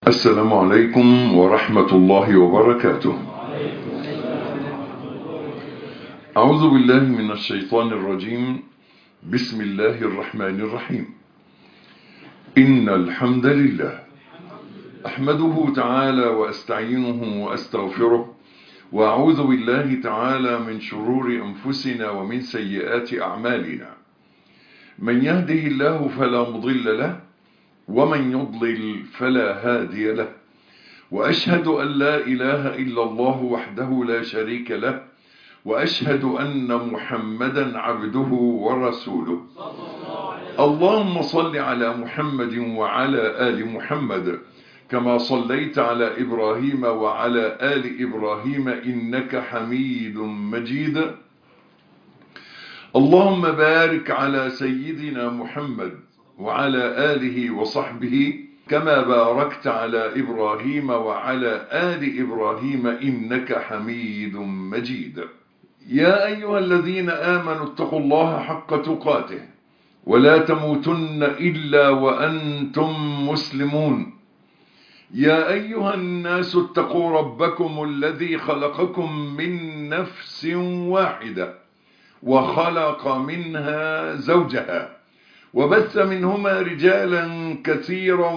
السلام عليكم ورحمة الله وبركاته أعوذ بالله من الشيطان الرجيم بسم الله الرحمن الرحيم إن الحمد لله أحمده تعالى وأستعينه وأستغفره وأعوذ بالله تعالى من شرور أنفسنا ومن سيئات أعمالنا من يهده الله فلا مضل له ومن يضلل فلا هادي له وأشهد أن لا إله إلا الله وحده لا شريك له وأشهد أن محمدا عبده ورسوله اللهم صل على محمد وعلى آل محمد كما صليت على إبراهيم وعلى آل إبراهيم إنك حميد مجيد اللهم بارك على سيدنا محمد وعلى آله وصحبه كما باركت على إبراهيم وعلى آل إبراهيم إنك حميد مجيد يا أيها الذين آمنوا اتقوا الله حق تقاته ولا تموتن إلا وأنتم مسلمون يا أيها الناس اتقوا ربكم الذي خلقكم من نفس واحدة وخلق منها زوجها وبث منهما رجالا كثيرا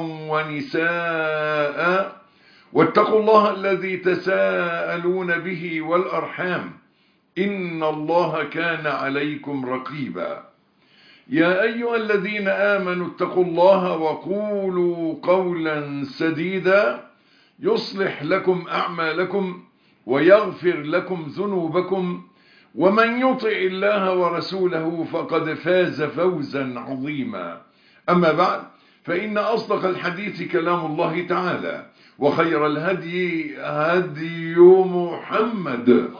ونساء واتقوا الله الذي تساءلون به والأرحام إن الله كان عليكم رقيبا يا أيها الذين آمنوا اتقوا الله وقولوا قولا سديدا يصلح لكم أعمالكم ويغفر لكم ذنوبكم ومن يطع الله ورسوله فقد فاز فوزا عظيما أما بعد فإن أصدق الحديث كلام الله تعالى وخير الهدي هدي محمد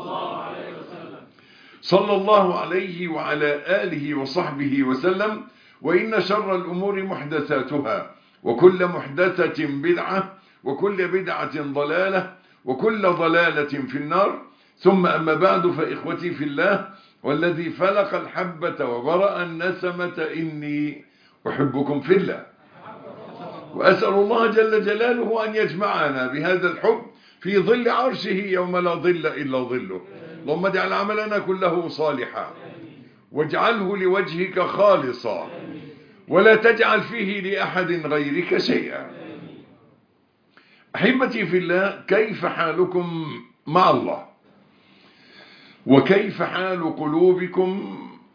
صلى الله عليه وعلى آله وصحبه وسلم وإن شر الأمور محدثاتها وكل محدثة بدعة وكل بدعة ضلالة وكل ضلالة في النار ثم أما بعد فإخوتي في الله والذي فلق الحبة وبرأ النسمة إني أحبكم في الله وأسأل الله جل جلاله أن يجمعنا بهذا الحب في ظل عرشه يوم لا ظل إلا ظله اللهم اجعل عملنا كله صالحا واجعله لوجهك خالصا ولا تجعل فيه لأحد غيرك شيئا أحبتي في الله كيف حالكم مع الله وكيف حال قلوبكم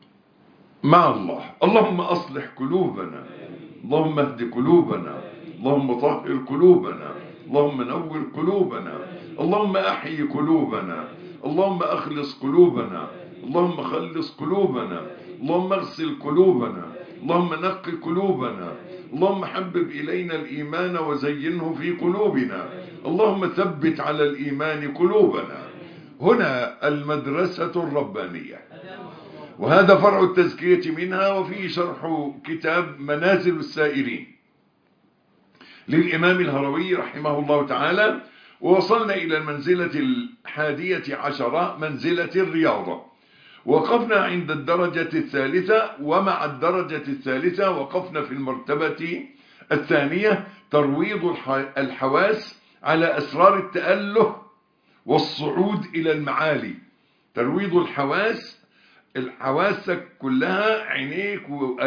مع الله اللهم أصلح قلوبنا اللهم اهد قلوبنا اللهم طهر قلوبنا اللهم نور قلوبنا اللهم أحيي قلوبنا اللهم أخلص قلوبنا اللهم خلص قلوبنا اللهم اغسل قلوبنا اللهم نقي قلوبنا اللهم حبب إلينا الإيمان وزينه في قلوبنا اللهم ثبت على الإيمان قلوبنا هنا المدرسة الربانية وهذا فرع التزكية منها وفيه شرح كتاب منازل السائرين للإمام الهروي رحمه الله تعالى ووصلنا إلى المنزلة الحادية عشرة منزلة الرياضة وقفنا عند الدرجة الثالثة ومع الدرجة الثالثة وقفنا في المرتبة الثانية ترويض الحواس على أسرار التأله والصعود إلى المعالي ترويض الحواس الحواسك كلها عينيك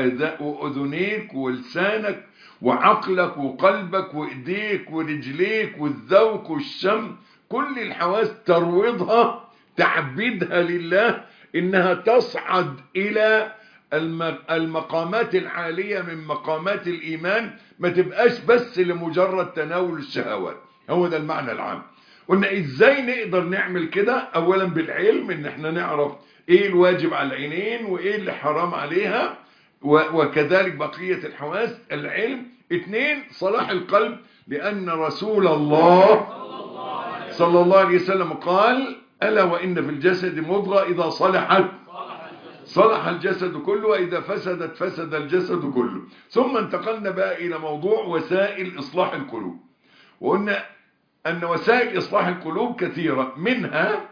وأذنيك ولسانك وعقلك وقلبك وإيديك ورجليك والذوق والشم كل الحواس ترويضها تعبيدها لله إنها تصعد إلى المقامات العالية من مقامات الإيمان ما تبقاش بس لمجرد تناول الشهوات هو ده المعنى العام قلنا ازاي نقدر نعمل كده اولا بالعلم ان احنا نعرف ايه الواجب على العينين وايه اللي حرام عليها وكذلك بقية الحواس العلم اثنين صلاح القلب لان رسول الله صلى الله عليه وسلم قال ألا وإن في الجسد مضغة إذا صلحت صلح الجسد كله وإذا فسدت فسد الجسد كله ثم انتقلنا بقى إلى موضوع وسائل إصلاح القلوب وقلنا أن وسائل إصلاح القلوب كثيرة منها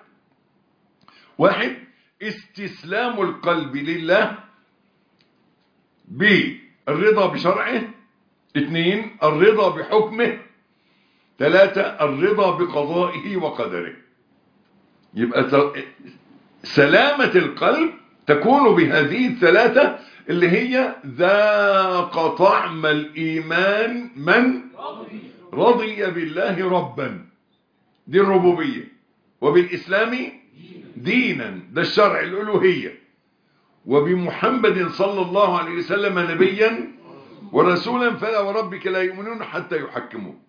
واحد استسلام القلب لله بالرضا بشرعه اثنين الرضا بحكمه ثلاثة الرضا بقضائه وقدره يبقى ت- سلامة القلب تكون بهذه الثلاثة اللي هي ذاق طعم الإيمان من رضي بالله ربا دي الربوبية وبالإسلام دينا ده الشرع الألوهية وبمحمد صلى الله عليه وسلم نبيا ورسولا فلا وربك لا يؤمنون حتى يحكموك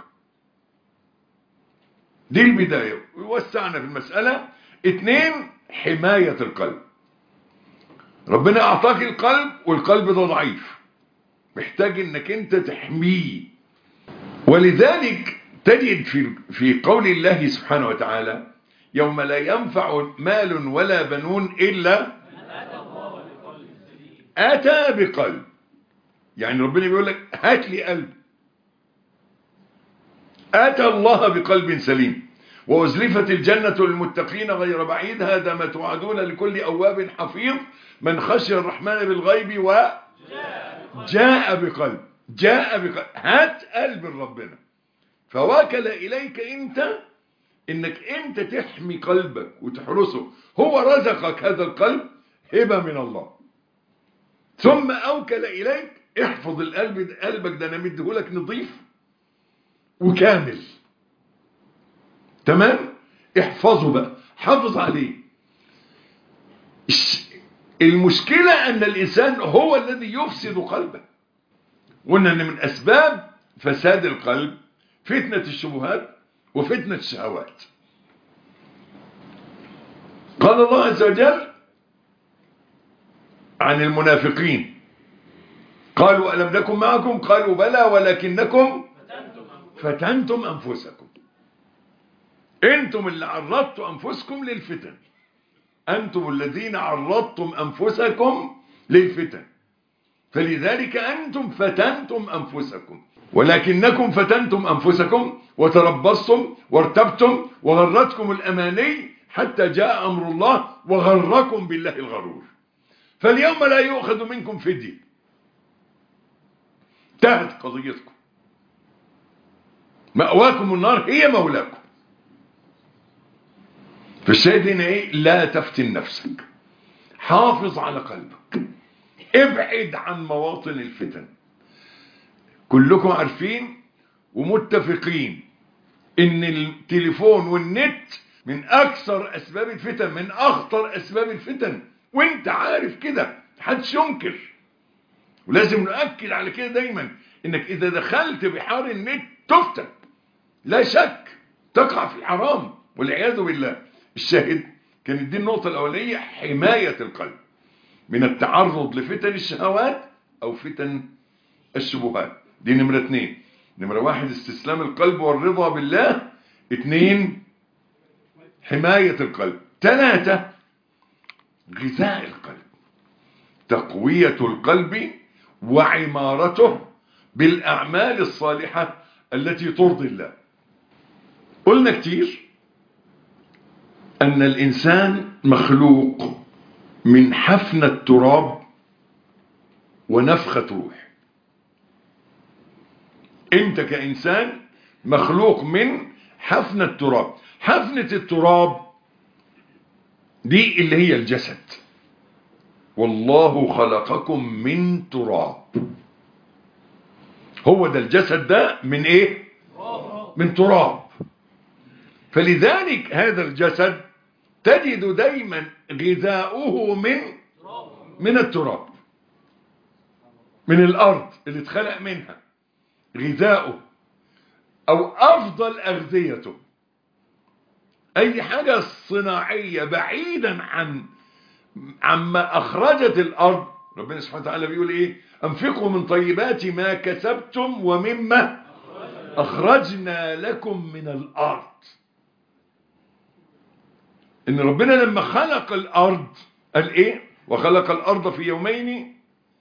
دي البداية ووسعنا في المسألة اتنين حماية القلب ربنا أعطاك القلب والقلب ده ضعيف محتاج انك انت تحميه ولذلك تجد في في قول الله سبحانه وتعالى يوم لا ينفع مال ولا بنون إلا أتى بقلب يعني ربنا بيقول لك هات لي قلب أتى الله بقلب سليم وأزلفت الجنة للمتقين غير بعيد هذا ما توعدون لكل أواب حفيظ من خشي الرحمن بالغيب وجاء بقلب جاء بقلب هات قلب ربنا فوكل إليك أنت إنك أنت تحمي قلبك وتحرسه هو رزقك هذا القلب هبة من الله ثم أوكل إليك احفظ القلب قلبك ده أنا مديهولك نظيف وكامل تمام احفظه بقى حافظ عليه المشكلة أن الإنسان هو الذي يفسد قلبه قلنا أن من أسباب فساد القلب فتنة الشبهات وفتنة الشهوات قال الله عز وجل عن المنافقين قالوا ألم نكن معكم قالوا بلى ولكنكم فتنتم أنفسكم انتم اللي عرضتوا أنفسكم للفتن أنتم الذين عرضتم أنفسكم للفتن فلذلك أنتم فتنتم أنفسكم ولكنكم فتنتم أنفسكم وتربصتم وارتبتم وغرتكم الأماني حتى جاء أمر الله وغركم بالله الغرور فاليوم لا يؤخذ منكم فدية انتهت قضيتكم مأواكم النار هي مولاكم فالشاهد هنا ايه لا تفتن نفسك حافظ على قلبك ابعد عن مواطن الفتن كلكم عارفين ومتفقين ان التليفون والنت من اكثر اسباب الفتن من اخطر اسباب الفتن وانت عارف كده محدش ينكر ولازم نؤكد على كده دايما انك اذا دخلت بحار النت تفتن لا شك تقع في الحرام والعياذ بالله الشاهد كانت دي النقطة الأولية حماية القلب من التعرض لفتن الشهوات أو فتن الشبهات دي نمرة اتنين نمرة واحد استسلام القلب والرضا بالله اتنين حماية القلب ثلاثة غذاء القلب تقوية القلب وعمارته بالأعمال الصالحة التي ترضي الله قلنا كتير أن الإنسان مخلوق من حفنة التراب ونفخة روح أنت كإنسان مخلوق من حفنة التراب حفنة التراب دي اللي هي الجسد والله خلقكم من تراب هو ده الجسد ده من ايه من تراب فلذلك هذا الجسد تجد دايما غذاؤه من من التراب من الارض اللي اتخلق منها غذاؤه او افضل اغذيته اي حاجة صناعية بعيدا عن عما اخرجت الارض ربنا سبحانه وتعالى بيقول ايه انفقوا من طيبات ما كسبتم ومما اخرجنا لكم من الارض ان ربنا لما خلق الارض قال ايه وخلق الارض في يومين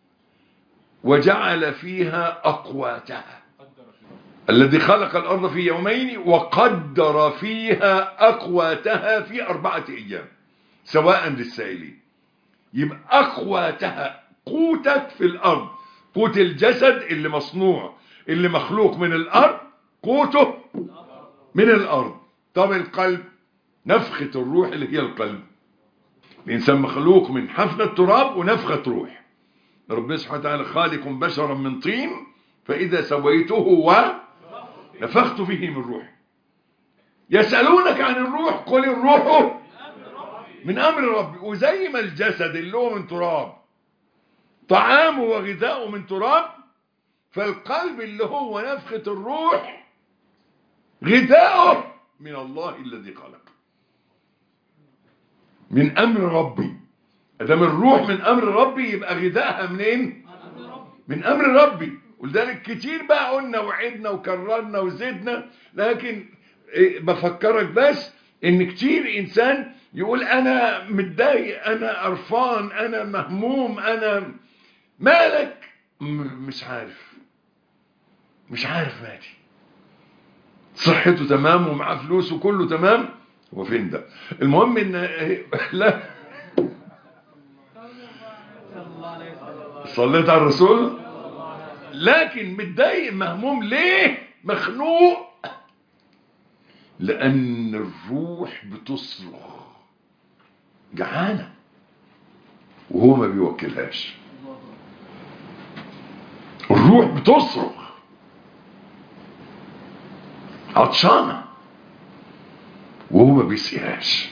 وجعل فيها اقواتها الذي خلق الارض في يومين وقدر فيها اقواتها في اربعة ايام سواء للسائلين يبقى اقواتها قوتك في الارض قوت الجسد اللي مصنوع اللي مخلوق من الارض قوته من الأرض طب القلب نفخة الروح اللي هي القلب الإنسان مخلوق من حفنة تراب ونفخة روح ربنا سبحانه وتعالى خالق بشرا من طين فإذا سويته ونفخت فيه من روح يسألونك عن الروح قل الروح من أمر ربي وزي ما الجسد اللي هو من تراب طعامه وغذاؤه من تراب فالقلب اللي هو نفخة الروح غذاؤه من الله الذي خلق من أمر ربي ادام الروح من أمر ربي يبقى غذائها منين من أمر ربي ولذلك كتير بقى قلنا وعدنا وكررنا وزدنا لكن بفكرك بس ان كتير انسان يقول انا متضايق انا قرفان انا مهموم انا مالك مش عارف مش عارف مالي صحته تمام ومعاه فلوس وكله تمام هو فين ده المهم ان لا صليت على الرسول لكن متضايق مهموم ليه مخنوق لان الروح بتصرخ جعانه وهو ما بيوكلهاش الروح بتصرخ عطشانه وهو ما بيسقيهاش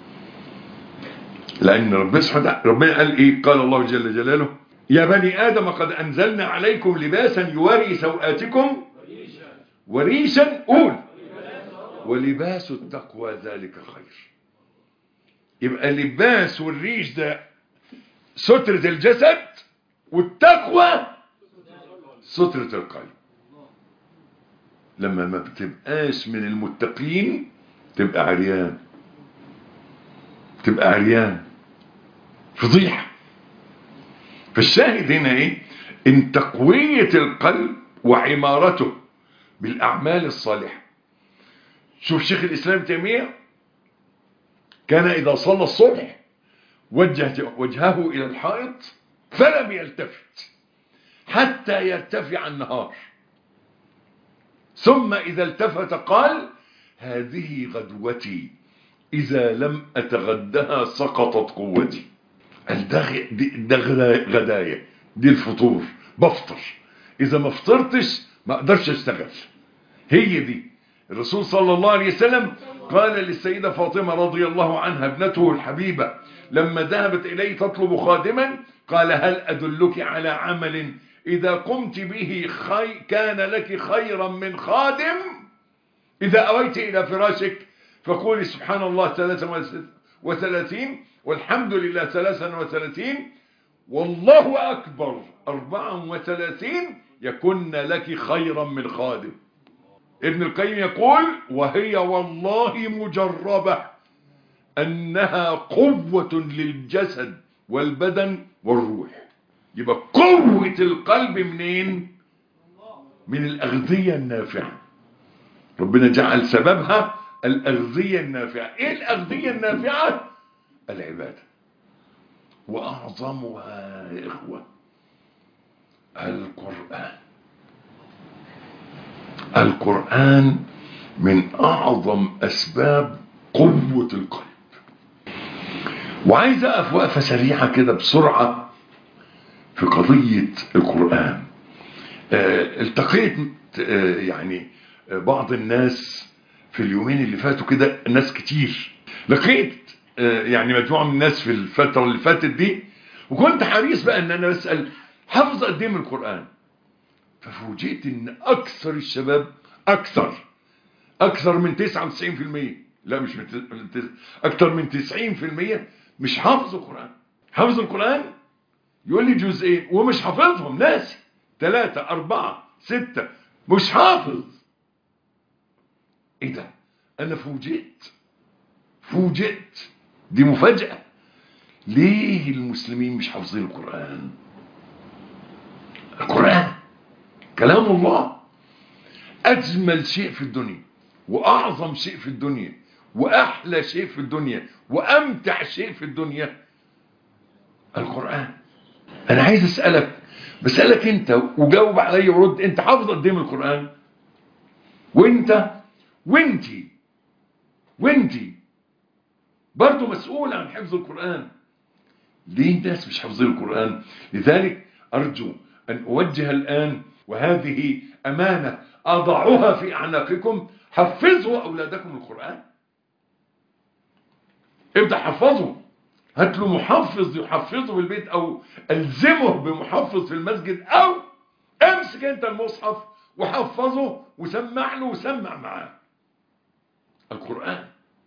لان ربنا سبحانه ربنا قال ايه قال الله جل جلاله يا بني ادم قد انزلنا عليكم لباسا يواري سوآتكم وريشا قول ولباس التقوى ذلك خير يبقى اللباس والريش ده سترة الجسد والتقوى سترة القلب لما ما بتبقاش من المتقين تبقى عريان تبقى عريان فضيحة فالشاهد هنا ايه ان تقوية القلب وعمارته بالاعمال الصالحة شوف شيخ الاسلام تيمية كان اذا صلى الصبح وجه وجهه الى الحائط فلم يلتفت حتى يرتفع النهار ثم اذا التفت قال هذه غدوتي إذا لم أتغدها سقطت قوتي ده غداية دي الفطور بفطر إذا ما فطرتش ما أقدرش أشتغل هي دي الرسول صلى الله عليه وسلم قال للسيدة فاطمة رضي الله عنها ابنته الحبيبة لما ذهبت إليه تطلب خادما قال هل أدلك على عمل إذا قمت به خي كان لك خيرا من خادم إذا أويت إلى فراشك فقولي سبحان الله ثلاثة وثلاثين والحمد لله ثلاثة وثلاثين والله أكبر أربعة وثلاثين يكن لك خيرا من خادم ابن القيم يقول وهي والله مجربة أنها قوة للجسد والبدن والروح يبقى قوة القلب منين من الأغذية النافعة ربنا جعل سببها الأغذية النافعة إيه الأغذية النافعة العبادة وأعظمها يا إخوة القرآن القرآن من أعظم أسباب قوة القلب وعايز أقف وقفة سريعة كده بسرعة في قضية القرآن آه التقيت آه يعني بعض الناس في اليومين اللي فاتوا كده ناس كتير لقيت يعني مجموعة من الناس في الفترة اللي فاتت دي وكنت حريص بقى ان انا بسأل حفظ قد ايه من القرآن ففوجئت ان اكثر الشباب اكثر اكثر من 99% لا مش من اكثر من 90% مش حافظ القرآن حافظ القرآن يقول لي جزئين ومش حافظهم ناسي ثلاثة أربعة ستة مش حافظ ايه ده انا فوجئت فوجئت دي مفاجأة ليه المسلمين مش حافظين القرآن القرآن كلام الله اجمل شيء في الدنيا واعظم شيء في الدنيا واحلى شيء في الدنيا وامتع شيء في الدنيا القرآن انا عايز اسألك بسألك انت وجاوب عليا ورد انت حافظ قد ايه من القرآن وانت وانتي وانتي برضو مسؤول عن حفظ القرآن ليه الناس مش حافظين القرآن لذلك أرجو أن أوجه الآن وهذه أمانة أضعها في أعناقكم حفظوا أولادكم القرآن ابدأ حفظه هات له محفظ يحفظه في البيت أو ألزمه بمحفظ في المسجد أو امسك أنت المصحف وحفظه وسمع له وسمع معاه القرآن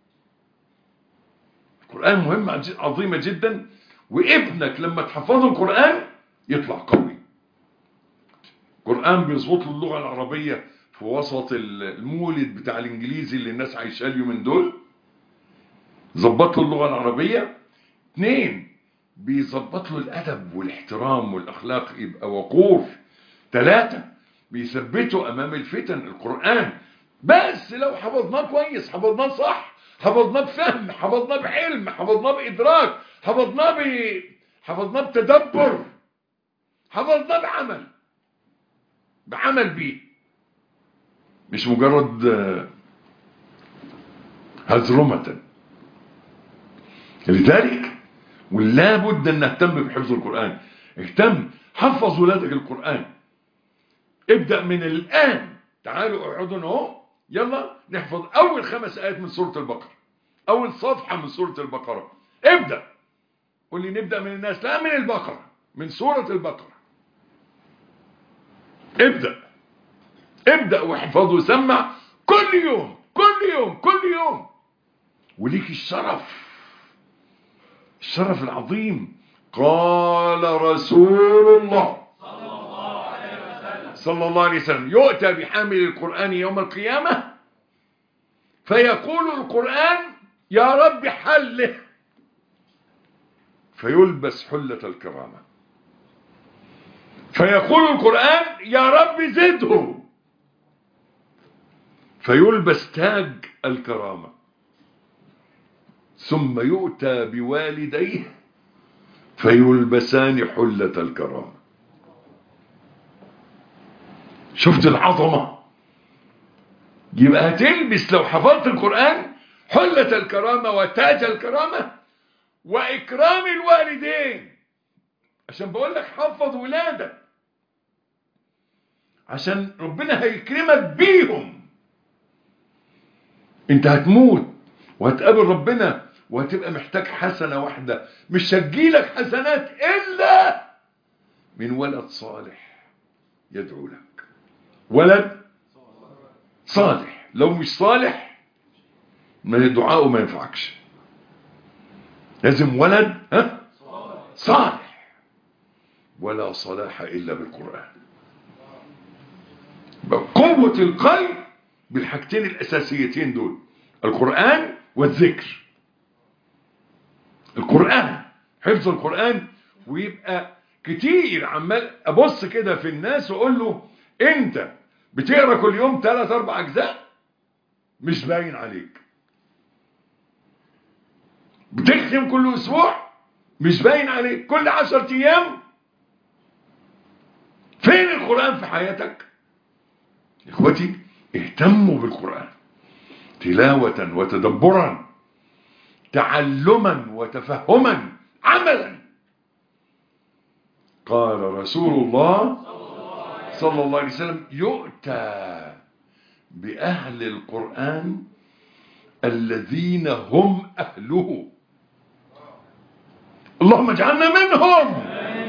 القرآن مهمة عظيمة جدا وابنك لما تحفظه القرآن يطلع قوي القرآن بيظبط له اللغة العربية في وسط المولد بتاع الانجليزي اللي الناس عايشاه اليومين دول ظبط له اللغة العربية اثنين بيظبط له الأدب والاحترام والأخلاق يبقى وقور ثلاثة بيثبته أمام الفتن القرآن بس لو حفظناه كويس حفظناه صح حفظناه بفهم حفظناه بعلم حفظناه بإدراك حفظناه ب... حفظناه بتدبر حفظناه بعمل بعمل بيه مش مجرد هزرمة لذلك ولا بد ان نهتم بحفظ القرآن اهتم حفظ ولادك القرآن ابدأ من الآن تعالوا اقعدوا اهو يلا نحفظ اول خمس ايات من سورة البقرة اول صفحة من سورة البقرة ابدأ قول لي نبدأ من الناس لا من البقرة من سورة البقرة ابدأ ابدأ واحفظ وسمع كل يوم كل يوم كل يوم وليك الشرف الشرف العظيم قال رسول الله صلى الله عليه وسلم يؤتى بحامل القرآن يوم القيامة فيقول القرآن يا رب حله فيلبس حلة الكرامة فيقول القرآن يا رب زده فيلبس تاج الكرامة ثم يؤتى بوالديه فيلبسان حلة الكرامة شفت العظمة يبقى هتلبس لو حفظت القرآن حلة الكرامة وتاج الكرامة وإكرام الوالدين عشان بقول لك حفظ ولادك عشان ربنا هيكرمك بيهم انت هتموت وهتقابل ربنا وهتبقى محتاج حسنة واحدة مش هتجيلك حسنات إلا من ولد صالح يدعو لك ولد صالح لو مش صالح من دعاءه ما ينفعكش لازم ولد ها صالح ولا صلاح إلا بالقرآن قوة القلب بالحاجتين الأساسيتين دول القرآن والذكر القرآن حفظ القرآن ويبقى كتير عمال أبص كده في الناس وأقول له أنت بتقرأ كل يوم ثلاث أربع أجزاء مش باين عليك بتختم كل أسبوع مش باين عليك كل عشرة أيام فين القرآن في حياتك إخوتي اهتموا بالقرآن تلاوة وتدبرا تعلما وتفهما عملا قال رسول الله صلى الله عليه وسلم يؤتى بأهل القرآن الذين هم أهله اللهم اجعلنا منهم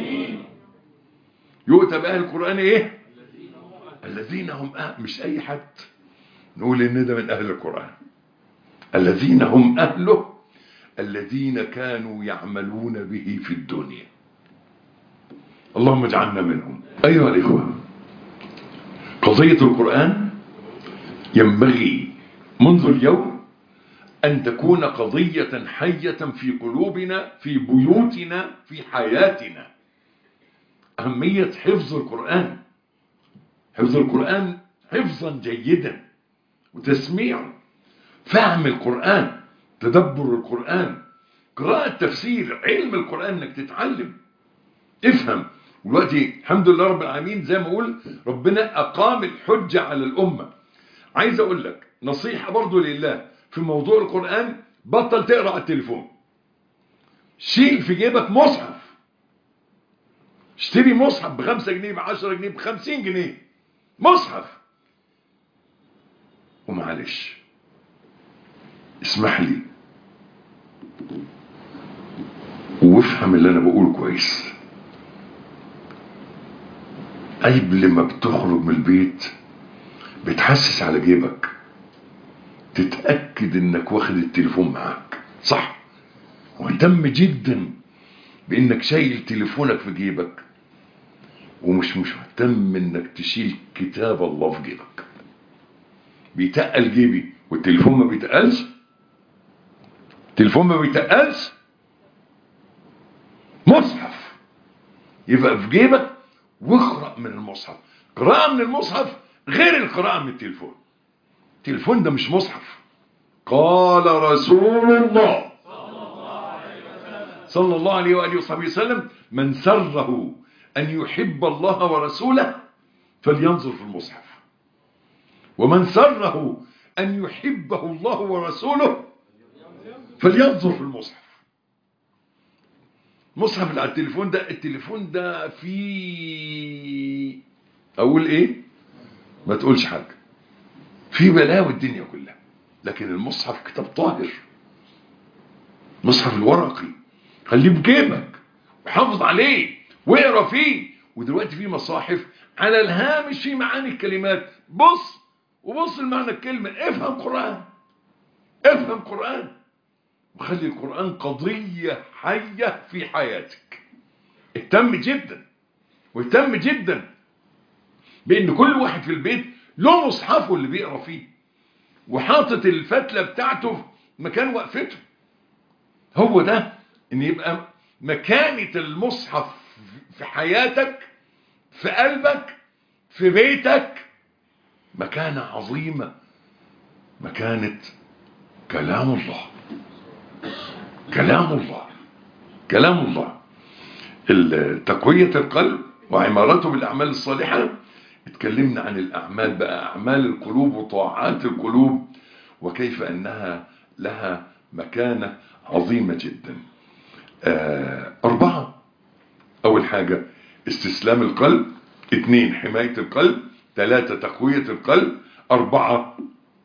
يؤتى بأهل القرآن ايه الذين هم أهل مش أي حد نقول إن ده من أهل القرآن الذين هم أهله الذين كانوا يعملون به في الدنيا اللهم اجعلنا منهم أيها الإخوة قضية القرآن ينبغي منذ اليوم أن تكون قضية حية في قلوبنا في بيوتنا في حياتنا أهمية حفظ القرآن حفظ القرآن حفظا جيدا وتسميعه فهم القرآن تدبر القرآن قراءة تفسير علم القرآن انك تتعلم افهم دلوقتي الحمد لله رب العالمين زي ما اقول ربنا اقام الحجة على الامة عايز اقول لك نصيحة برضو لله في موضوع القرآن بطل تقرأ على التليفون شيل في جيبك مصحف اشتري مصحف بخمسة جنيه بعشرة جنيه بخمسين جنيه مصحف ومعلش اسمح لي وافهم اللي انا بقوله كويس عيب لما بتخرج من البيت بتحسس على جيبك تتأكد انك واخد التليفون معاك صح مهتم جدا بانك شايل تليفونك في جيبك ومش مش مهتم انك تشيل كتاب الله في جيبك بيتقل جيبي والتليفون ما بيتقلش التليفون ما بيتقلش مصحف يبقى في جيبك واقرأ من المصحف قراءة من المصحف غير القراءة من التليفون التليفون ده مش مصحف قال رسول الله صلى الله عليه وآله وصحبه وسلم من سره أن يحب الله ورسوله فلينظر في المصحف ومن سره أن يحبه الله ورسوله فلينظر في المصحف مصحف اللي على التليفون ده التليفون ده فيه أقول إيه ما تقولش حاجة في بلاوي الدنيا كلها لكن المصحف كتاب طاهر مصحف الورقي خليه بجيبك وحافظ عليه واقرا فيه ودلوقتي في مصاحف على الهامش في معاني الكلمات بص وبص لمعنى الكلمة افهم قرآن افهم قرآن وخلي القرآن قضية حية في حياتك اهتم جدا واهتم جدا بان كل واحد في البيت له مصحفه اللي بيقرا فيه وحاطط الفتله بتاعته في مكان وقفته هو ده ان يبقى مكانه المصحف في حياتك في قلبك في بيتك مكانه عظيمه مكانه كلام الله كلام الله كلام الله تقويه القلب وعمارته بالاعمال الصالحه اتكلمنا عن الأعمال بقى أعمال القلوب وطاعات القلوب وكيف أنها لها مكانة عظيمة جدا أربعة أول حاجة استسلام القلب اثنين حماية القلب ثلاثة تقوية القلب أربعة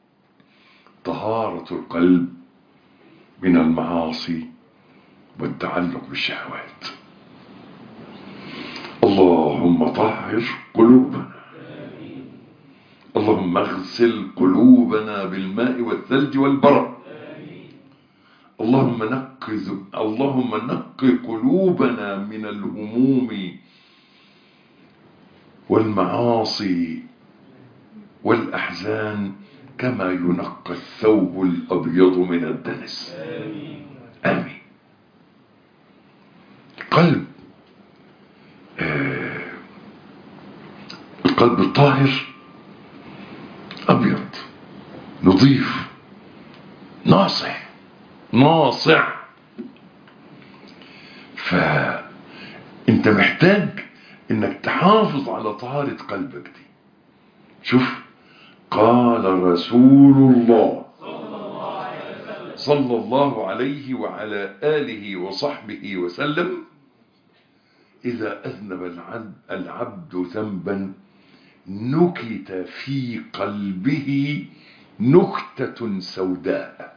طهارة القلب من المعاصي والتعلق بالشهوات اللهم طهر قلوبنا اللهم اغسل قلوبنا بالماء والثلج والبرد اللهم نقذ اللهم نقي قلوبنا من الهموم والمعاصي والأحزان كما ينقى الثوب الأبيض من الدنس آمين قلب آه القلب الطاهر أبيض نظيف ناصع ناصع فأنت محتاج انك تحافظ على طهارة قلبك دي شوف قال رسول الله صلى الله عليه وعلى آله وصحبه وسلم إذا أذنب العبد ذنبا نكت في قلبه نكتة سوداء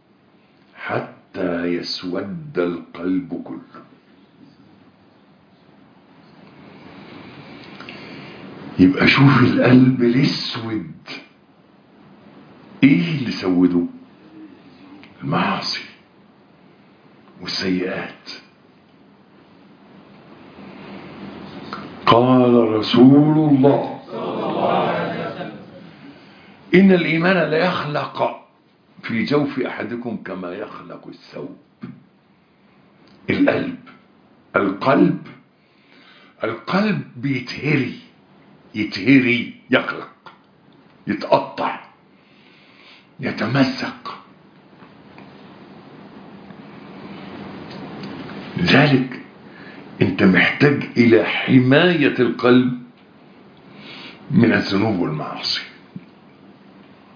حتى يسود القلب كله يبقى شوف القلب الاسود ايه اللي سوده المعاصي والسيئات قال رسول الله إن الإيمان لا يخلق في جوف أحدكم كما يخلق الثوب القلب القلب القلب بيتهري يتهري يخلق يتقطع يتمزق لذلك انت محتاج الى حماية القلب من الذنوب والمعاصي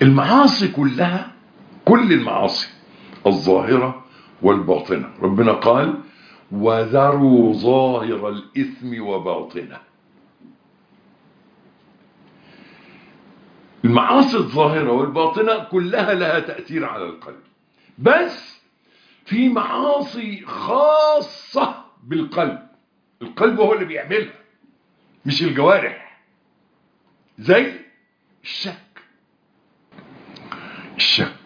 المعاصي كلها كل المعاصي الظاهرة والباطنة ربنا قال وذروا ظاهر الإثم وباطنه المعاصي الظاهرة والباطنة كلها لها تأثير على القلب بس في معاصي خاصة بالقلب القلب هو اللي بيعملها مش الجوارح زي الشك الشك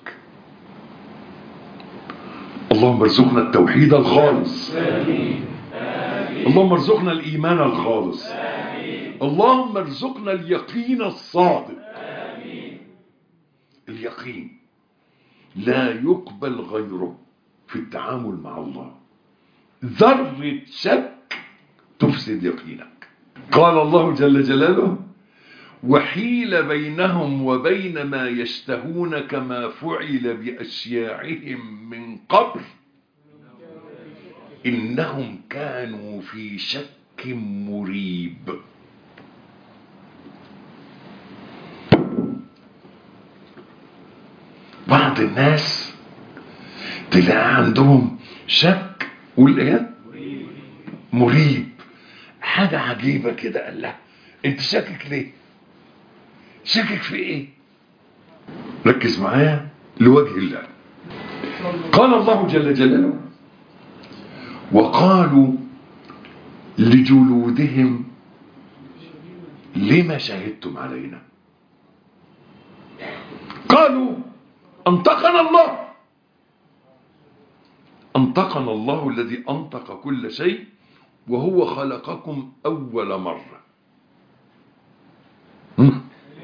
اللهم ارزقنا التوحيد الخالص اللهم ارزقنا الإيمان الخالص اللهم ارزقنا اليقين الصادق اليقين لا يقبل غيره في التعامل مع الله ذرة شك تفسد يقينك قال الله جل جلاله وحيل بينهم وبين ما يشتهون كما فعل بأشياعهم من قبل إنهم كانوا في شك مريب بعض الناس تلاقي عندهم شك والايه مريب حاجة عجيبة كده قال لها انت شاكك ليه شاكك في ايه ركز معايا لوجه الله قال الله جل جلاله وقالوا لجلودهم لما شهدتم علينا قالوا انطقنا الله انطقنا الله الذي انطق كل شيء وهو خلقكم اول مره هم؟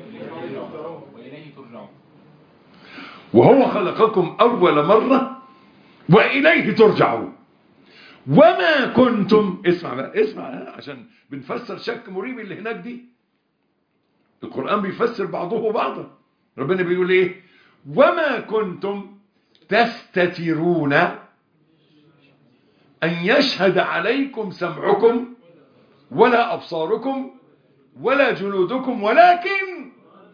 وهو خلقكم أول مرة وإليه ترجعون وما كنتم اسمع بقى اسمع عشان بنفسر شك مريب اللي هناك دي القرآن بيفسر بعضه بعضا ربنا بيقول ايه وما كنتم تستترون أن يشهد عليكم سمعكم ولا أبصاركم ولا جلودكم ولكن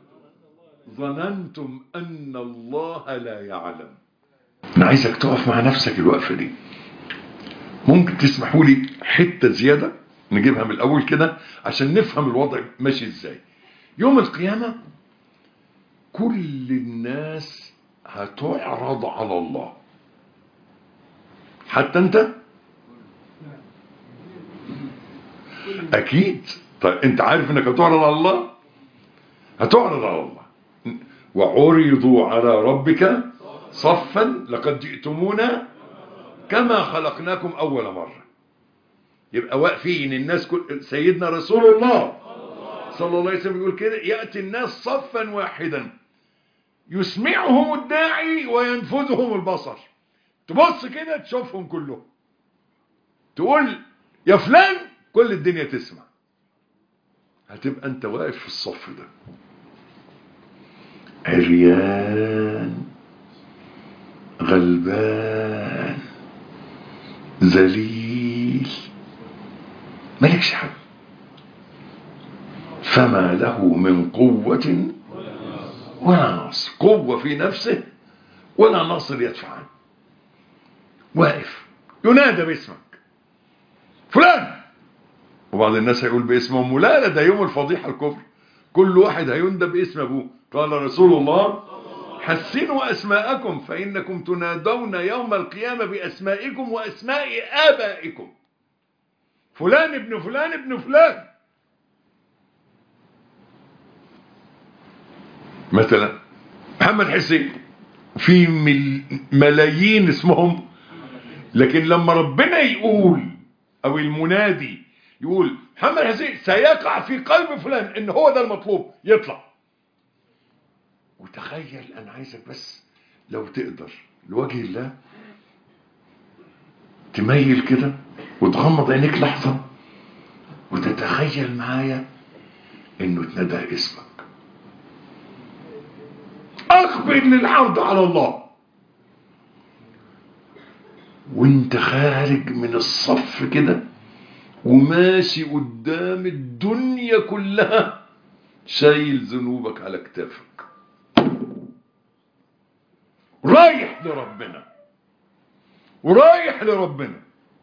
ظننتم أن الله لا يعلم أنا عايزك تقف مع نفسك الوقفة دي ممكن تسمحوا لي حتة زيادة نجيبها من الأول كده عشان نفهم الوضع ماشي إزاي يوم القيامة كل الناس هتعرض على الله حتى أنت أكيد طيب أنت عارف أنك هتعرض على الله هتعرض على الله وعرضوا على ربك صفا لقد جئتمونا كما خلقناكم أول مرة يبقى واقفين الناس كل سيدنا رسول الله صلى الله عليه وسلم يقول كده يأتي الناس صفا واحدا يسمعهم الداعي وينفذهم البصر تبص كده تشوفهم كلهم تقول يا فلان كل الدنيا تسمع هتبقى انت واقف في الصف ده عريان غلبان ذليل مالكش حد فما له من قوة ولا ناصر قوة في نفسه ولا ناصر يدفع عنه واقف ينادى باسمك فلان وبعض الناس هيقول باسم امه لا لا ده يوم الفضيحة الكفر كل واحد هيندى باسم ابوه قال رسول الله حسنوا أسماءكم فإنكم تنادون يوم القيامة بأسمائكم وأسماء آبائكم فلان ابن فلان ابن فلان مثلا محمد حسين في مل ملايين اسمهم لكن لما ربنا يقول او المنادي يقول محمد حسين سيقع في قلب فلان ان هو ده المطلوب يطلع وتخيل انا عايزك بس لو تقدر لوجه الله تميل كده وتغمض عينيك لحظة وتتخيل معايا انه اتندى اسمك اقبل للعرض على الله وانت خارج من الصف كده وماشي قدام الدنيا كلها شايل ذنوبك على كتافك رايح لربنا ورايح لربنا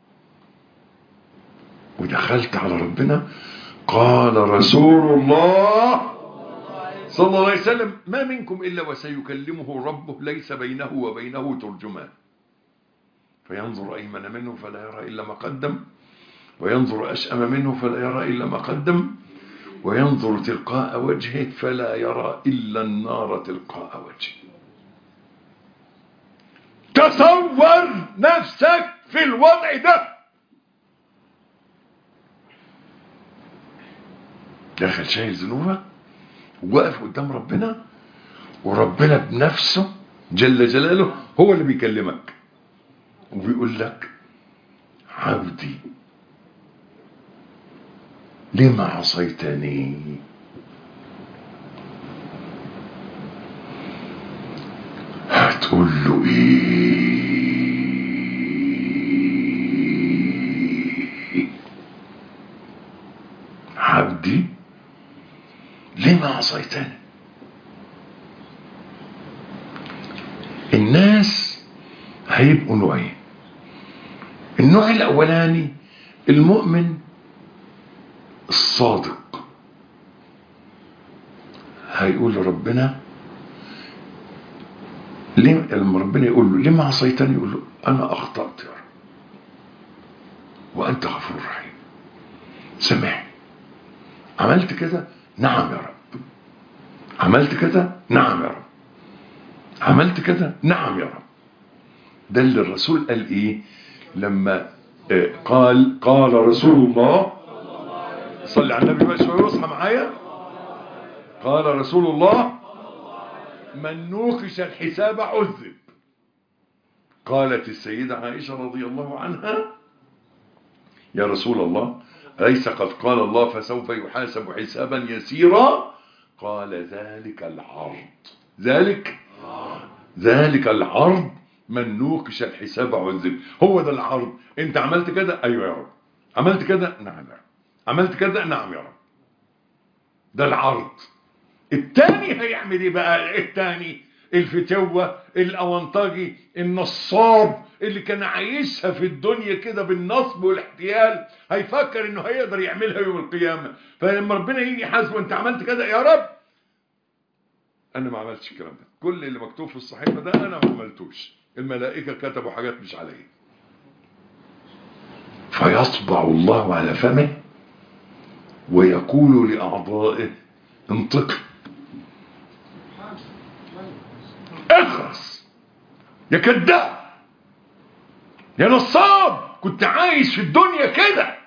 ودخلت على ربنا قال رسول الله صلى الله عليه وسلم ما منكم إلا وسيكلمه ربه ليس بينه وبينه ترجمان فينظر أيمن منه فلا يرى إلا ما قدم وينظر أشأم منه فلا يرى إلا ما قدم وينظر تلقاء وجهه فلا يرى إلا النار تلقاء وجهه تصور نفسك في الوضع ده داخل شايل ذنوبه وواقف قدام ربنا وربنا بنفسه جل جلاله هو اللي بيكلمك وبيقول لك عبدي لما عصيتني هتقول له ايه عبدي لما عصيتني الناس هيبقوا نوعين النوع الاولاني المؤمن الصادق هيقول لربنا ليه لما ربنا يقول له لما عصيتني يقول له انا اخطات يا رب وانت غفور رحيم سامحني عملت كده نعم يا رب عملت كده نعم يا رب عملت كده نعم يا رب ده اللي الرسول قال ايه لما آه، قال قال رسول الله صلي على النبي بقى شويه واصحى معايا قال رسول الله من نوقش الحساب عذب قالت السيدة عائشة رضي الله عنها يا رسول الله أليس قد قال الله فسوف يحاسب حسابا يسيرا قال ذلك العرض ذلك ذلك العرض من نوقش الحساب عذب هو ده العرض انت عملت كده ايوه يا رب عملت كده نعم يا رب عملت كده نعم يا رب ده العرض التاني هيعمل ايه بقى التاني الفتوة الاونطاجي النصاب اللي كان عايشها في الدنيا كده بالنصب والاحتيال هيفكر انه هيقدر يعملها يوم القيامة فلما ربنا يجي يحاسبه انت عملت كده يا رب انا ما عملتش الكلام ده كل اللي مكتوب في الصحيفة ده انا ما عملتوش الملائكة كتبوا حاجات مش عليا فيطبع الله على فمه ويقول لأعضائه انطق اخرس يا كذاب يا نصاب كنت عايش في الدنيا كده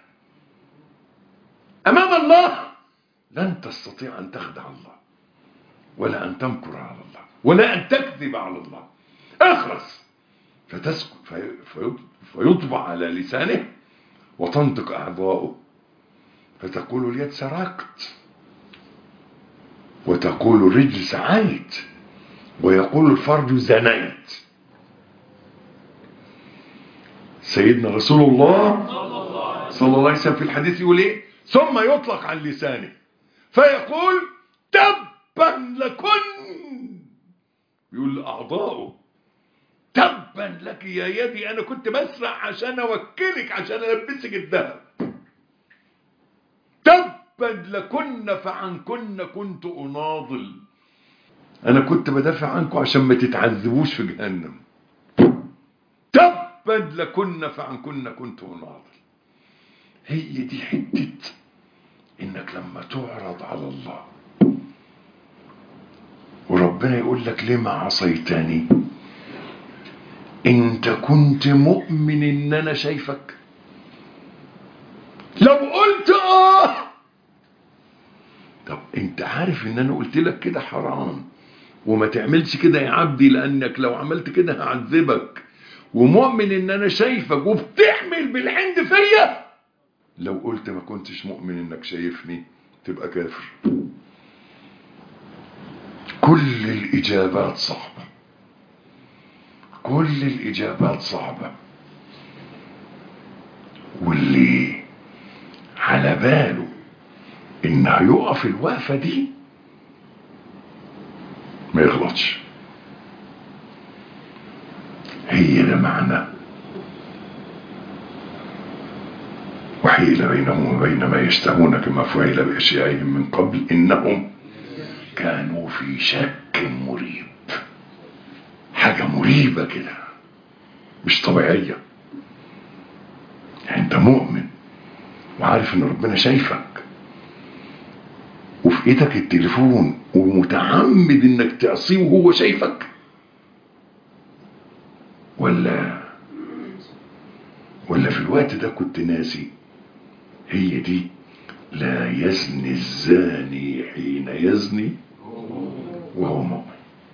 امام الله لن تستطيع ان تخدع الله ولا ان تمكر على الله ولا ان تكذب على الله اخرس فتسكت في في فيطبع على لسانه وتنطق اعضاؤه فتقول اليد سرقت وتقول الرجل سعيت ويقول الفرج زنيت سيدنا رسول الله صلى الله عليه وسلم في الحديث يقول ايه ثم يطلق عن لسانه فيقول تبا لكن يقول لأعضائه تبا لك يا يدي انا كنت بسرع عشان اوكلك عشان البسك الذهب تبا لكن فعنكن كنت اناضل انا كنت بدافع عنكم عشان ما تتعذبوش في جهنم تبا لكن فعنكن كنت اناضل هي دي حتة انك لما تعرض على الله وربنا يقول لك لما عصيتني انت كنت مؤمن ان انا شايفك لو قلت اه طب انت عارف ان انا قلت لك كده حرام وما تعملش كده يا عبدي لانك لو عملت كده هعذبك ومؤمن ان انا شايفك وبتعمل بالعند فيا لو قلت ما كنتش مؤمن انك شايفني تبقى كافر كل الاجابات صعبة كل الاجابات صعبة واللي على باله ان هيقف الوقفة دي ما يغلطش هي ده معنى وحيل بينهم وبين ما يشتهون كما فعل بأشيائهم من قبل إنهم كانوا في شك مريب حاجة مريبة كده مش طبيعية يعني انت مؤمن وعارف ان ربنا شايفك وفي ايدك التليفون ومتعمد انك تعصيه وهو شايفك ولا ولا في الوقت ده كنت ناسي هي دي لا يزني الزاني حين يزني وهو مؤمن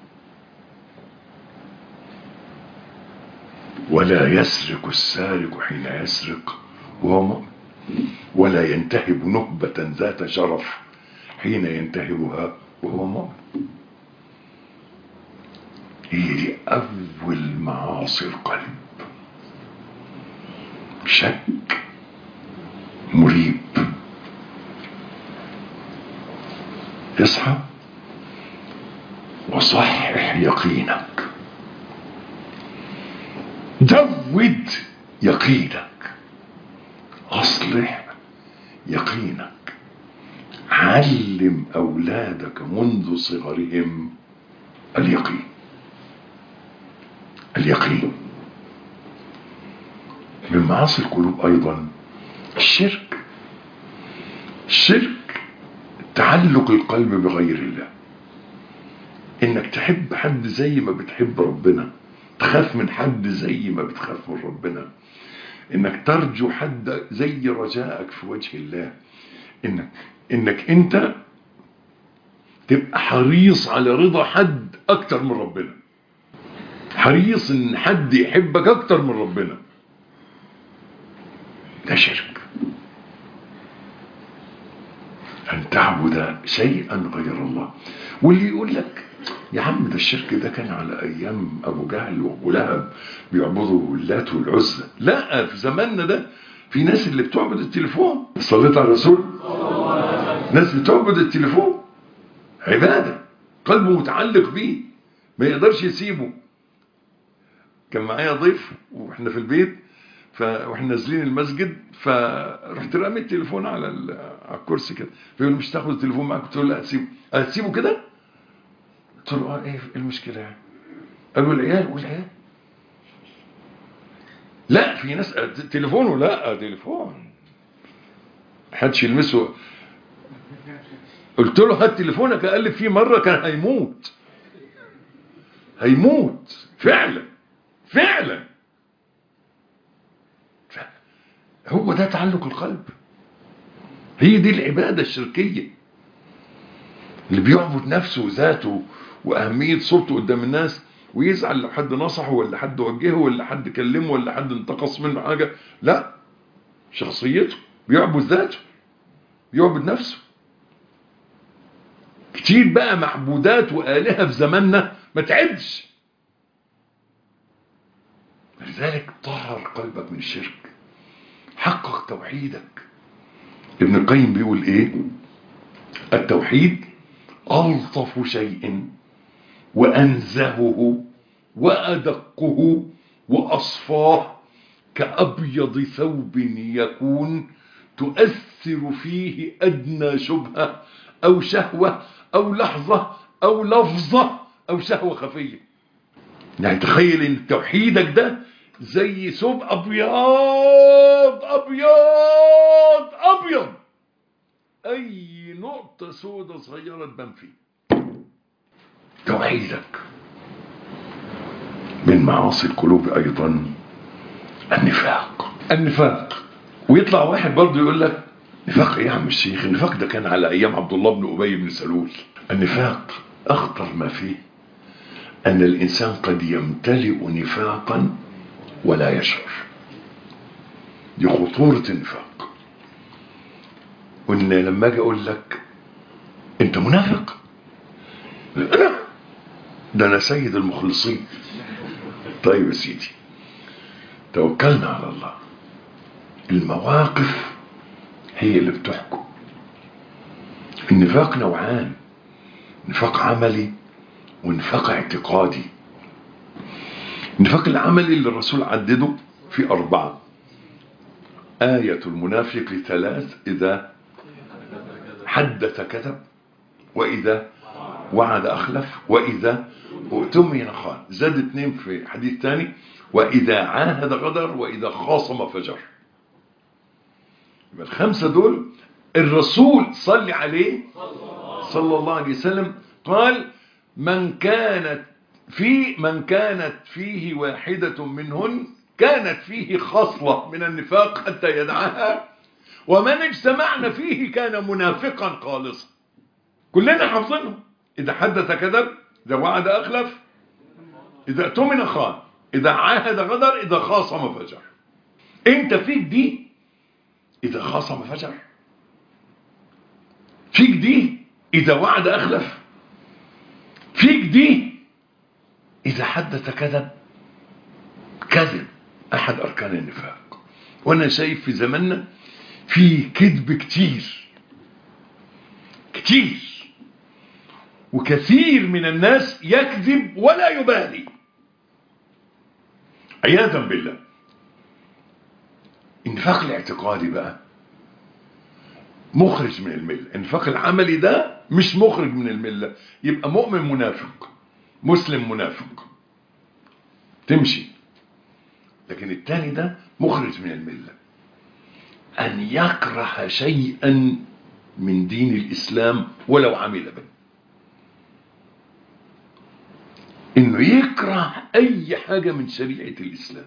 ولا يسرق السارق حين يسرق وهو مؤمن ولا ينتهب نهبة ذات شرف حين ينتهبها وهو مؤمن هي دي أول معاصي القلب شك مريب اصحى وصحح يقينك زود يقينك اصلح يقينك علم اولادك منذ صغرهم اليقين اليقين من معاصي القلوب ايضا الشرك الشرك تعلق القلب بغير الله انك تحب حد زي ما بتحب ربنا تخاف من حد زي ما بتخاف من ربنا انك ترجو حد زي رجائك في وجه الله انك انك انت تبقى حريص على رضا حد اكتر من ربنا حريص ان حد يحبك اكتر من ربنا ده شرك ان تعبد شيئا غير الله واللي يقول لك يا عم ده الشرك ده كان على ايام ابو جهل وابو لهب بيعبدوا اللات والعزى لا في زماننا ده في ناس اللي بتعبد التليفون صليت على الرسول ناس بتعبد التليفون عباده قلبه متعلق بيه ما يقدرش يسيبه كان معايا ضيف واحنا في البيت ف... واحنا نازلين المسجد فرحت رامي التليفون على ال... على الكرسي كده فيقول مش تاخد التليفون معاك قلت له لا هسيبه هتسيبه كده قلت له اه ايه المشكله يعني قالوا العيال والعيال لا في ناس تليفونه لا تليفون محدش يلمسه قلت له هات تليفونك اقلب فيه مره كان هيموت هيموت فعلا فعلا هو ده تعلق القلب هي دي العبادة الشركية اللي بيعبد نفسه وذاته وأهمية صورته قدام الناس ويزعل لو حد نصحه ولا حد وجهه ولا حد كلمه ولا حد انتقص منه حاجة لا شخصيته بيعبد ذاته بيعبد نفسه كتير بقى معبودات وآلهة في زماننا ما تعدش لذلك طهر قلبك من الشرك حقق توحيدك ابن القيم بيقول ايه التوحيد ألطف شيء وأنزهه وأدقه وأصفاه كأبيض ثوب يكون تؤثر فيه أدنى شبهة أو شهوة أو لحظة أو لفظة أو شهوة خفية يعني تخيل ان توحيدك ده زي ثوب أبيض أبيض أبيض أي نقطة سودة صغيرة تبان فيه توحيدك من معاصي القلوب أيضا النفاق النفاق ويطلع واحد برضه يقول لك نفاق ايه يا عم الشيخ النفاق ده كان على ايام عبد الله بن ابي بن سلول النفاق اخطر ما فيه ان الانسان قد يمتلئ نفاقا ولا يشعر دي خطورة النفاق وان لما اجي اقول لك انت منافق لا ده انا سيد المخلصين طيب يا سيدي توكلنا على الله المواقف هي اللي بتحكم النفاق نوعان نفاق عملي ونفاق اعتقادي النفاق العملي اللي الرسول عدده في أربعة آية المنافق ثلاث إذا حدث كذب وإذا وعد أخلف وإذا اؤتمن خان زاد اثنين في حديث ثاني وإذا عاهد غدر وإذا خاصم فجر يبقى الخمسة دول الرسول صلى عليه صلى الله عليه وسلم قال من كانت في من كانت فيه واحدة منهن كانت فيه خصلة من النفاق حتى يدعها ومن اجتمعنا فيه كان منافقا خالصا كلنا حافظينهم إذا حدث كذب إذا وعد أخلف إذا اؤتمن خان إذا عاهد غدر إذا خاصم فجر أنت فيك دي إذا خاصم فجر فيك دي إذا وعد أخلف فيك دي إذا حدث كذب كذب أحد أركان النفاق وأنا شايف في زماننا في كذب كتير كتير وكثير من الناس يكذب ولا يبالي عياذا بالله النفاق الاعتقادي بقى مخرج من الملة النفاق العملي ده مش مخرج من الملة يبقى مؤمن منافق مسلم منافق تمشي لكن التاني ده مخرج من الملة أن يكره شيئا من دين الإسلام ولو عمل به انه يكره اي حاجة من شريعة الاسلام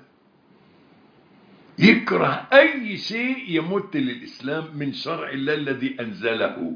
يكره اي شيء يمت للاسلام من شرع الله الذي انزله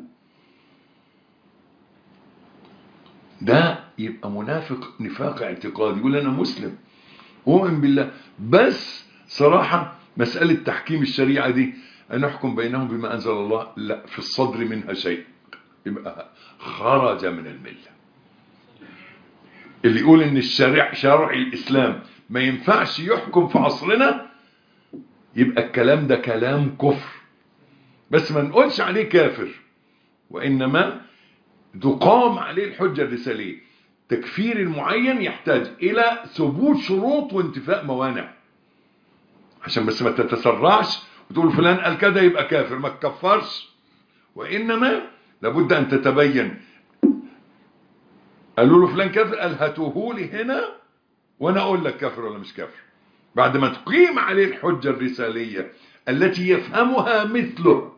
ده يبقى منافق نفاق اعتقادي يقول انا مسلم اؤمن بالله بس صراحة مسألة تحكيم الشريعة دي أن نحكم بينهم بما أنزل الله لا في الصدر منها شيء يبقى خرج من المله اللي يقول ان الشرع شرع الاسلام ما ينفعش يحكم في عصرنا يبقى الكلام ده كلام كفر بس ما نقولش عليه كافر وانما تقام عليه الحجة الرسالية تكفير المعين يحتاج الى ثبوت شروط وانتفاء موانع عشان بس ما تتسرعش وتقول فلان قال كده يبقى كافر ما تكفرش وانما لابد ان تتبين قالوا له فلان كافر قال هاتوه لي هنا وانا اقول لك كافر ولا مش كافر بعد ما تقيم عليه الحجة الرسالية التي يفهمها مثله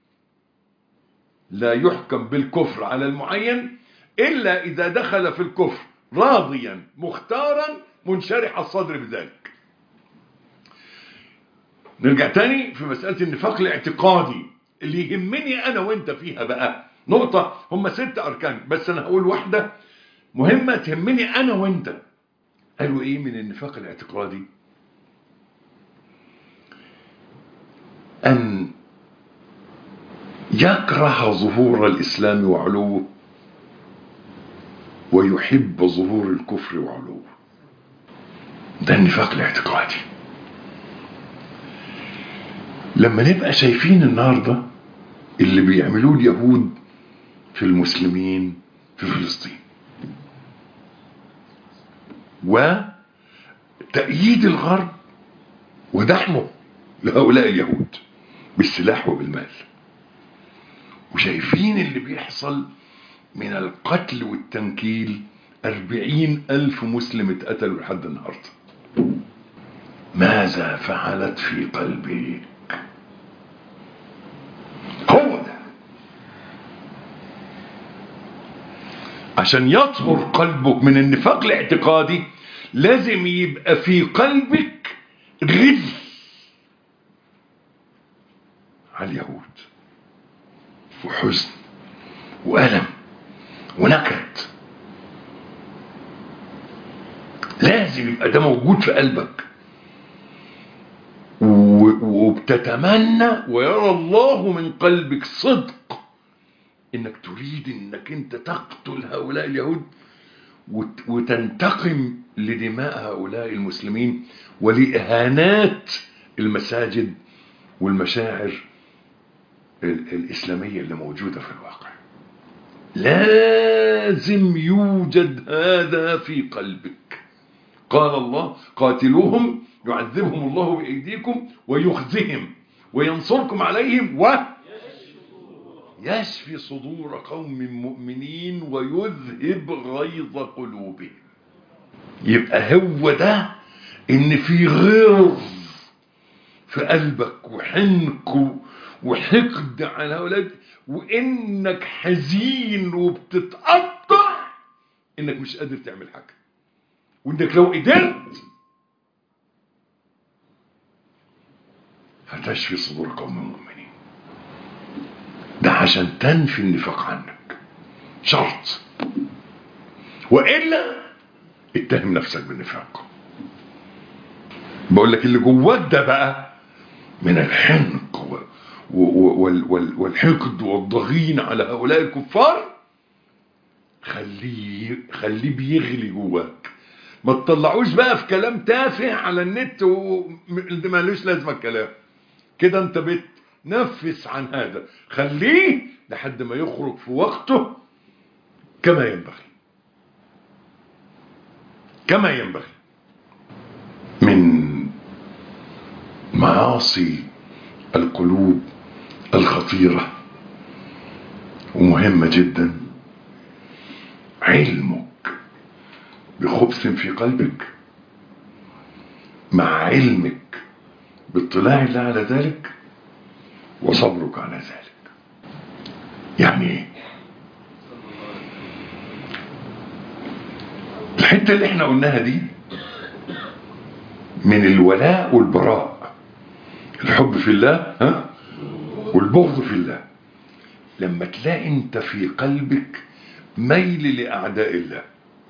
لا يحكم بالكفر على المعين إلا إذا دخل في الكفر راضيا مختارا منشرح الصدر بذلك نرجع تاني في مسألة النفاق الاعتقادي اللي يهمني أنا وانت فيها بقى نقطة هم ست أركان بس أنا هقول واحدة مهمة تهمني أنا وانت قالوا إيه من النفاق الاعتقادي أن يكره ظهور الإسلام وعلوه ويحب ظهور الكفر وعلوه ده النفاق الاعتقادي لما نبقى شايفين النهاردة اللي بيعملوه اليهود في المسلمين في فلسطين وتأييد الغرب ودعمه لهؤلاء اليهود بالسلاح وبالمال وشايفين اللي بيحصل من القتل والتنكيل أربعين ألف مسلم اتقتلوا لحد النهاردة ماذا فعلت في قلبك هو ده عشان يطهر قلبك من النفاق الاعتقادي لازم يبقى في قلبك غل على اليهود وحزن وألم ونكد لازم يبقى ده موجود في قلبك وبتتمنى ويرى الله من قلبك صدق انك تريد انك انت تقتل هؤلاء اليهود وتنتقم لدماء هؤلاء المسلمين ولإهانات المساجد والمشاعر الإسلامية اللي موجودة في الواقع لازم يوجد هذا في قلبك قال الله قاتلوهم يعذبهم الله بأيديكم ويخزهم وينصركم عليهم و يشفي صدور قوم مؤمنين ويذهب غيظ قلوبهم يبقى هو ده ان في غيظ في قلبك وحنك وحقد على هؤلاء وانك حزين وبتتقطع انك مش قادر تعمل حاجه وانك لو قدرت هتشفي صدور قوم مؤمنين ده عشان تنفي النفاق عنك شرط والا اتهم نفسك بالنفاق بقول لك اللي جواك ده بقى من الحنق و... وال... وال... والحقد والضغين على هؤلاء الكفار خليه خليه بيغلي جواك ما تطلعوش بقى في كلام تافه على النت ومالوش لازمه الكلام كده انت بتنفس عن هذا خليه لحد ما يخرج في وقته كما ينبغي كما ينبغي من معاصي القلوب الخطيرة ومهمة جدا علمك بخبث في قلبك مع علمك باطلاع الله على ذلك وصبرك على ذلك يعني ايه الحته اللي احنا قلناها دي من الولاء والبراء الحب في الله ها والبغض في الله لما تلاقي انت في قلبك ميل لاعداء الله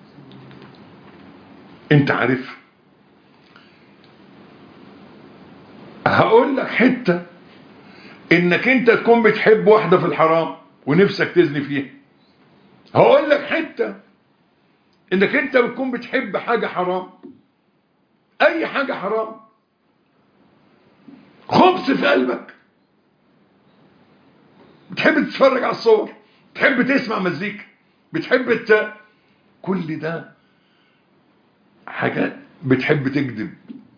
انت عارف هقول لك حته انك انت تكون بتحب واحده في الحرام ونفسك تزني فيها هقول لك حته انك انت بتكون بتحب حاجه حرام اي حاجه حرام خبث في قلبك بتحب تتفرج على الصور بتحب تسمع مزيكا بتحب ت... كل ده حاجات بتحب تكذب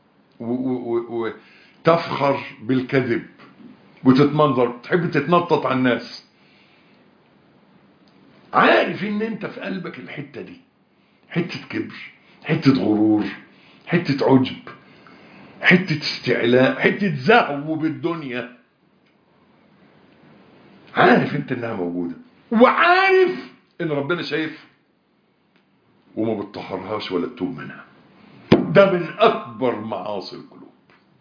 وتفخر بالكذب وتتمنظر تحب تتنطط على الناس عارف ان انت في قلبك الحتة دي حتة كبر حتة غرور حتة عجب حتة استعلاء حتة زهو بالدنيا عارف انت انها موجودة وعارف ان ربنا شايف وما بتطهرهاش ولا تتوب منها ده من اكبر معاصي القلوب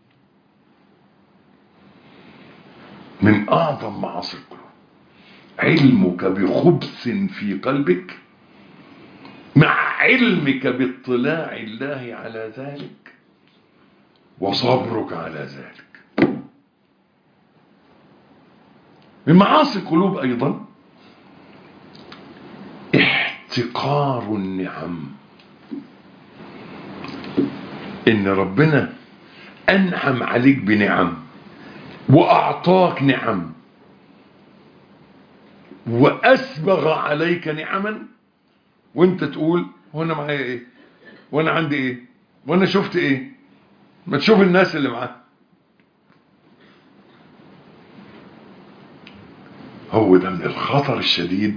من اعظم معاصي القلوب علمك بخبث في قلبك مع علمك باطلاع الله على ذلك وصبرك على ذلك من معاصي القلوب ايضا احتقار النعم ان ربنا انعم عليك بنعم واعطاك نعم واسبغ عليك نعما وانت تقول وانا معايا ايه وانا عندي ايه وانا شفت ايه ما تشوف الناس اللي معاه هو ده من الخطر الشديد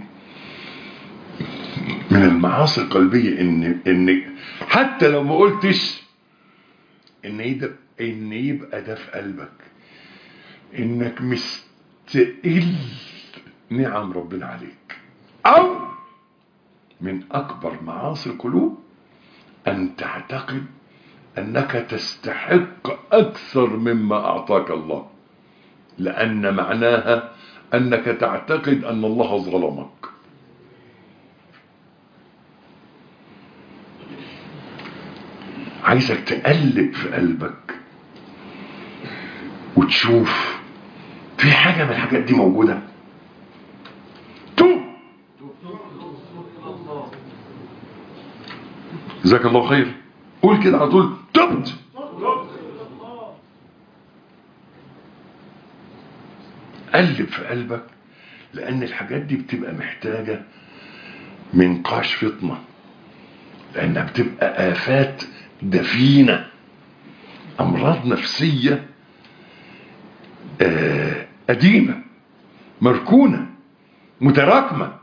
من المعاصي القلبية ان ان حتى لو ما قلتش ان يبقى ان يبقى ده في قلبك انك مستقل نعم ربنا عليك او من اكبر معاصي القلوب ان تعتقد انك تستحق اكثر مما اعطاك الله لان معناها انك تعتقد ان الله ظلمك عايزك تقلب في قلبك وتشوف في حاجة من الحاجات دي موجودة توب جزاك الله خير قول كده على طول تبت قلب في قلبك لأن الحاجات دي بتبقى محتاجة منقاش فطنة لأنها بتبقى آفات دفينة أمراض نفسية آه، قديمة مركونة متراكمة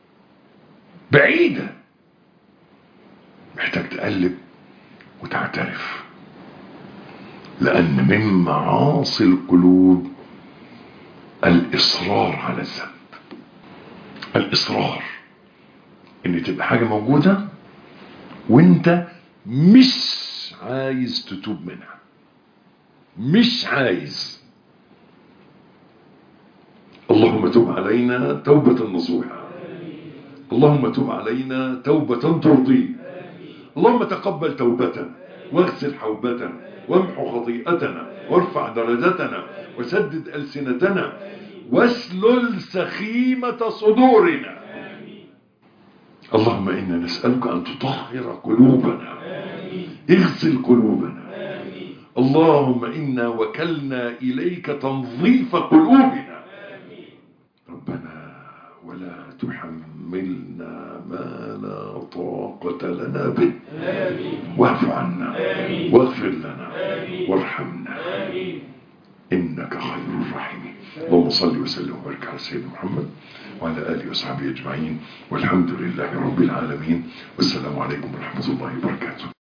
بعيدة محتاج تقلب وتعترف لأن من معاصي القلوب الإصرار على الذنب الإصرار إن تبقى حاجة موجودة وانت مش عايز تتوب منها مش عايز اللهم تب علينا توبة نصوحة اللهم تب علينا توبة ترضي اللهم تقبل توبتنا واغسل حوبتنا وامحو خطيئتنا وارفع درجتنا وسدد ألسنتنا واسلل سخيمة صدورنا اللهم إنا نسألك أن تطهر قلوبنا اغسل قلوبنا اللهم إنا وكلنا إليك تنظيف قلوبنا ربنا ولا تحملنا ما لا طاقة لنا به واعف عنا واغفر لنا وارحمنا إنك خير الراحمين اللهم صل وسلم وبارك على سيدنا محمد وعلى آله وصحبه أجمعين والحمد لله رب العالمين والسلام عليكم ورحمة الله وبركاته